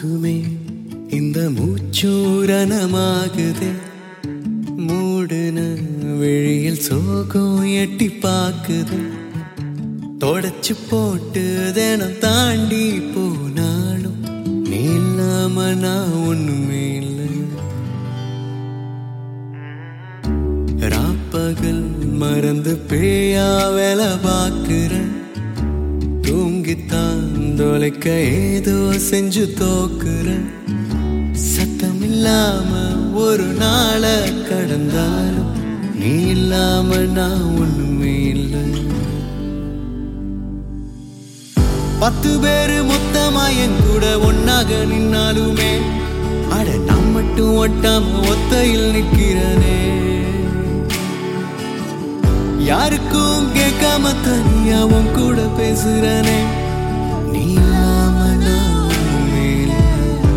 போதுமே இந்த மூச்சூரணமாகுதே மூடுன விழியில் சோகம் எட்டி பாக்குது தொடச்சு போட்டு தினம் தாண்டி போனாலும் நீ இல்லாம நான் ஒண்ணுமே இல்லை ராப்பகல் மறந்து பேயா வேலை பார்க்கிறேன் தூங்கித்தான் தொலைக்க ஏதோ செஞ்சு தோக்குறேன் சத்தம் இல்லாம ஒரு நாள கடந்தாலும் நீ இல்லாம நான் ஒண்ணுமே இல்லை பத்து பேரு மொத்தமா என் கூட ஒன்னாக நின்னாலுமே அட நான் மட்டும் ஒட்டாம ஒத்தையில் நிக்கிறனே யாருக்கும் கேட்காம தனியா உன் கூட பேசுறனே நீ இல்லாம நான் ஒண்ணுமே இல்லை.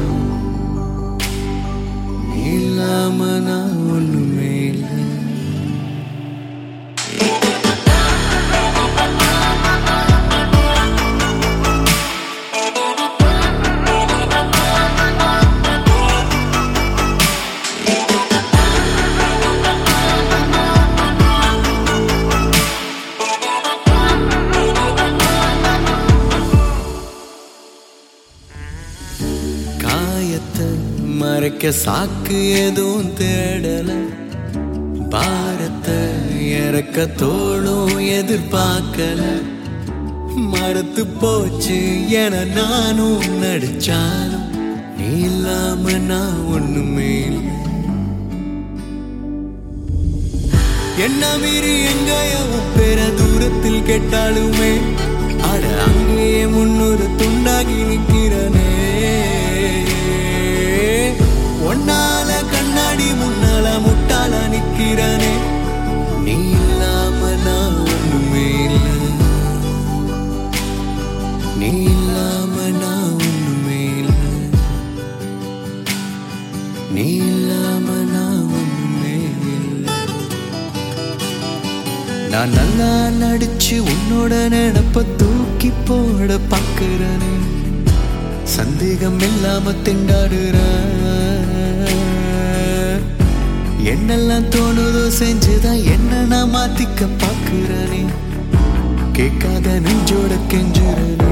நீ இல்லாம நான் ஒண்ணுமே இல்லை காயத்தை மறைக்க சாக்கு எதுவும் தேடல பாரத்தை இறக்க தோளும் எதிர்பார்க்கல மறத்து போச்சு என நானும் நடிச்சாலும் நீ இல்லாம நான் ஒண்ணுமே இல்லை என்ன மீறி எங்கேயோ பெற தூரத்தில் கேட்டாலுமே அட அங்கேயே முன்னூறு துண்டாகி நிக்கிறனே ஒன்னால கண்ணாடி முன்னால முட்டால நிக்கிறனே நீ இல்லாம நான் ஒண்ணுமே இல்லை நீ இல்லாம நான் ஒண்ணுமே இல்லை நீ இல்லாம நான் ஒண்ணுமே இல்லை நான் நல்லா நடிச்சு உன்னோட நினப்ப தூக்கி போட பாக்குறனே சந்தேகம் இல்லாம திண்டாடுற என்னெல்லாம் தோணுதோ செஞ்சுதான் என்ன நான் மாத்திக்க பாக்குறனே கேட்காத நெஞ்சோட கெஞ்சுறனே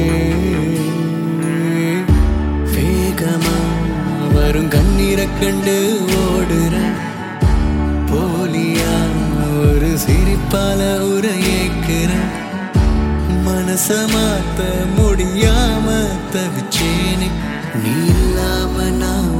வேகமா வரும் கண்ணீரை கண்டு ஓடுறேன் போலியா ஒரு சிரிப்பால உரையேக்கிறேன் மனச மாத்த முடியாம தவிச்சேனே நீ இல்லாம நான்